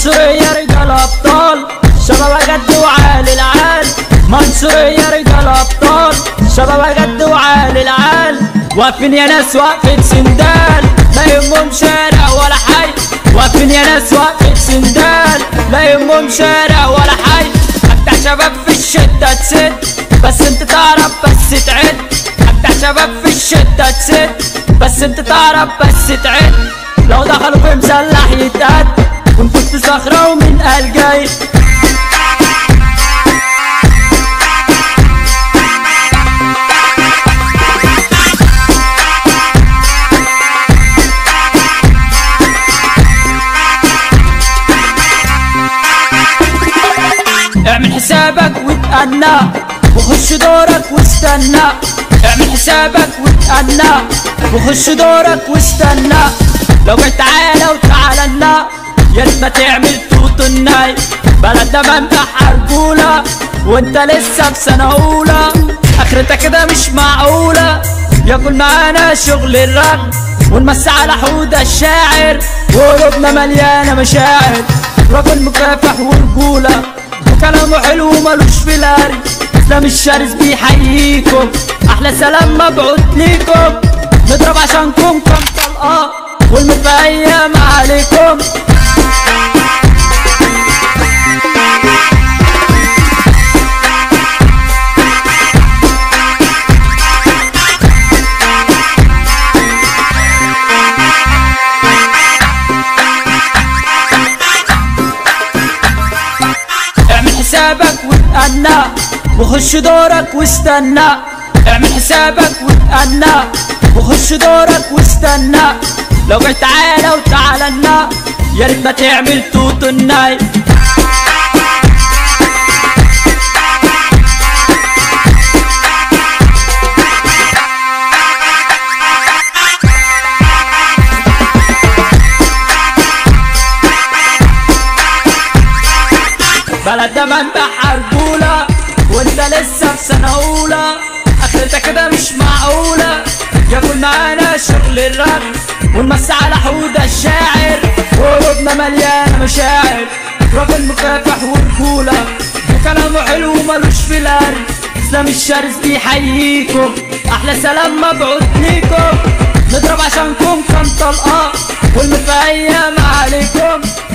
منصورية رجال ابطال شباب جد وعالي العال منصورية رجال ابطال شباب جد وعالي العال واقفين يا ناس واقفة سندال لا يهمهم شارع ولا حي واقفين يا ناس واقفة سندال لا يهمهم شارع ولا حي افتح شباب في الشدة تسد بس انت تعرف بس تعد افتح شباب في الشدة تسد بس انت تعرف بس تعد لو دخلوا في مسلح يتقد ونفوت صخرة ومن قال جاي اعمل حسابك وتأنى وخش دورك واستنى اعمل حسابك وتأنى وخش دورك واستنى لو جيت تعالى وتعالى لنا يا ريت ما تعمل توت الناي بلدنا منبح رجولة وانت لسه في سنة أولى آخرتك كده مش معقولة ياكل معانا شغل الرغم ونمس على حوض الشاعر وقلوبنا مليانة مشاعر راجل مكافح ورجولة وكلامه حلو وملوش في الهري اسلام الشرس بيحييكم احلى سلام مبعوث ليكم نضرب عشانكم كم طلقه والمفايم عليكم اعمل حسابك وتأنى وخش دورك واستنى اعمل حسابك وتأنى وخش دورك واستنى لو جيت تعالى وتعالى لنا يا ريت ما تعمل توت الناي بلدنا منبح رجولة وانت لسه في سنة أولى آخرتك كده مش معقولة ياكل معانا شغل الرغم ونمس على حوض الشاعر وقلوبنا مليانة مشاعر راجل مكافح ورجولة وكلامه حلو وملوش في الهري اسلام الشرس بيحييكم احلى سلام مبعوث ليكم نضرب عشانكم كم طلقة والمفايم عليكم